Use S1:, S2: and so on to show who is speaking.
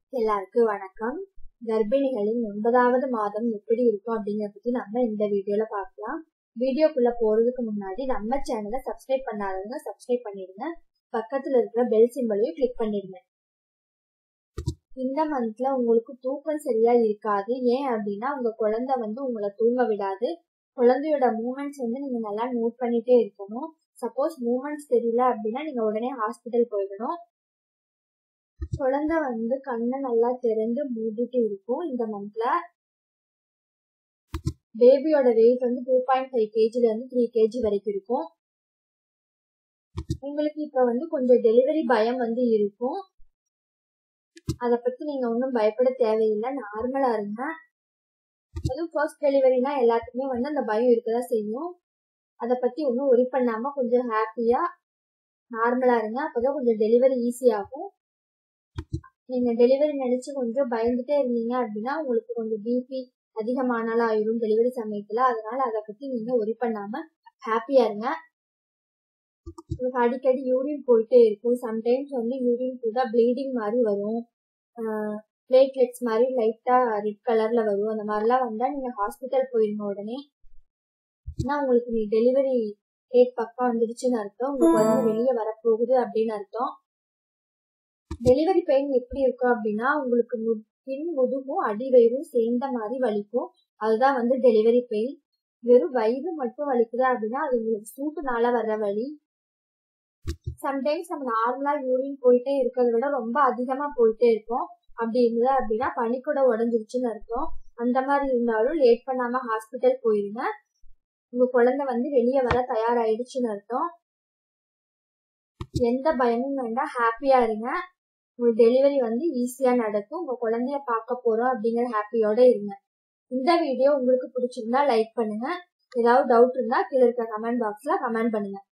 S1: எல்லாருக்கும் வணக்கம் கர்ப்பிணிகளின் ஒன்பதாவது மாதம் எப்படி இருக்கும் அப்படிங்கறத பத்தி நம்ம இந்த வீடியோல பார்க்கலாம் வீடியோக்குள்ள போறதுக்கு முன்னாடி நம்ம சேனலை சப்ஸ்கிரைப் பண்ணாதவங்க சப்ஸ்கிரைப் பண்ணிடுங்க பக்கத்துல இருக்கிற பெல் சிம்பலையும் கிளிக் பண்ணிடுங்க இந்த மந்த்ல உங்களுக்கு தூக்கம் சரியா இருக்காது ஏன் அப்படின்னா உங்க குழந்தை வந்து உங்களை தூங்க விடாது குழந்தையோட மூமெண்ட்ஸ் வந்து நீங்க நல்லா நோட் பண்ணிட்டே இருக்கணும் சப்போஸ் மூமெண்ட்ஸ் தெரியல அப்படின்னா நீங்க உடனே ஹாஸ்பிட்டல் போயிடணும் குழந்தை வந்து கண்ணை நல்லா திறந்து மூடிட்டு இருக்கும் இந்த மந்த்ல பேபியோட வெயிட் வந்து டூ பாயிண்ட் ஃபைவ் கேஜில இருந்து த்ரீ கேஜி வரைக்கும் இருக்கும் உங்களுக்கு இப்ப வந்து கொஞ்சம் டெலிவரி பயம் வந்து இருக்கும் அத பத்தி நீங்க ஒன்றும் பயப்பட தேவையில்லை நார்மலா இருங்க அதுவும் ஃபர்ஸ்ட் டெலிவரினா எல்லாத்துக்குமே வந்து அந்த பயம் இருக்கதான் செய்யும் அதை பத்தி ஒன்றும் ஒரி பண்ணாம கொஞ்சம் ஹாப்பியா நார்மலா இருங்க அப்பதான் கொஞ்சம் டெலிவரி ஈஸியாகும் நீங்க டெலிவரி நினைச்சு கொஞ்சம் பயந்துட்டே இருந்தீங்க அப்படின்னா உங்களுக்கு கொஞ்சம் பிபி அதிகமானாலும் ஆயிரும் டெலிவரி சமயத்துல அதனால அதை பத்தி நீங்க ஒரி பண்ணாம ஹாப்பியா இருங்க உங்களுக்கு அடிக்கடி யூரின் போயிட்டே இருக்கும் சம்டைம்ஸ் வந்து யூரின் கூட ப்ளீடிங் மாதிரி வரும் பிளேட்லெட்ஸ் மாதிரி லைட்டா ரெட் கலர்ல வரும் அந்த மாதிரிலாம் வந்தா நீங்க ஹாஸ்பிட்டல் போயிருங்க உடனே ஏன்னா உங்களுக்கு நீ டெலிவரி டேட் பக்கம் வந்துடுச்சுன்னு அர்த்தம் உங்க குழந்தை வெளியே வரப்போகுது அப்படின்னு அர்த்தம் டெலிவரி பெயின் எப்படி இருக்கும் அப்படின்னா உங்களுக்கு பின் முதுகும் அடிவயிறும் சேர்ந்த மாதிரி வலிக்கும் அதுதான் வந்து டெலிவரி பெயின் வெறும் வயிறு மட்டும் வலிக்குதா அப்படின்னா அது உங்களுக்கு சூட்டுனால வர்ற வலி சம்டைம்ஸ் நம்ம நார்மலா யூரின் போயிட்டே இருக்கிறத விட ரொம்ப அதிகமா போயிட்டே இருக்கும் அப்படி இருந்தது அப்படின்னா பனிக்கூட உடஞ்சிருச்சுன்னு அர்த்தம் அந்த மாதிரி இருந்தாலும் லேட் பண்ணாம ஹாஸ்பிட்டல் போயிருங்க உங்க குழந்தை வந்து வெளியே வர தயாராயிடுச்சுன்னு அர்த்தம் எந்த பயமும் வேண்டாம் ஹாப்பியா இருங்க உங்களுக்கு டெலிவரி வந்து ஈஸியா நடக்கும் உங்க குழந்தைய பார்க்க போறோம் அப்படிங்கிற ஹாப்பியோட இருங்க இந்த வீடியோ உங்களுக்கு பிடிச்சிருந்தா லைக் பண்ணுங்க ஏதாவது டவுட் இருந்தா கீழே இருக்க கமெண்ட் பாக்ஸ்ல கமெண்ட் பண்ணுங்க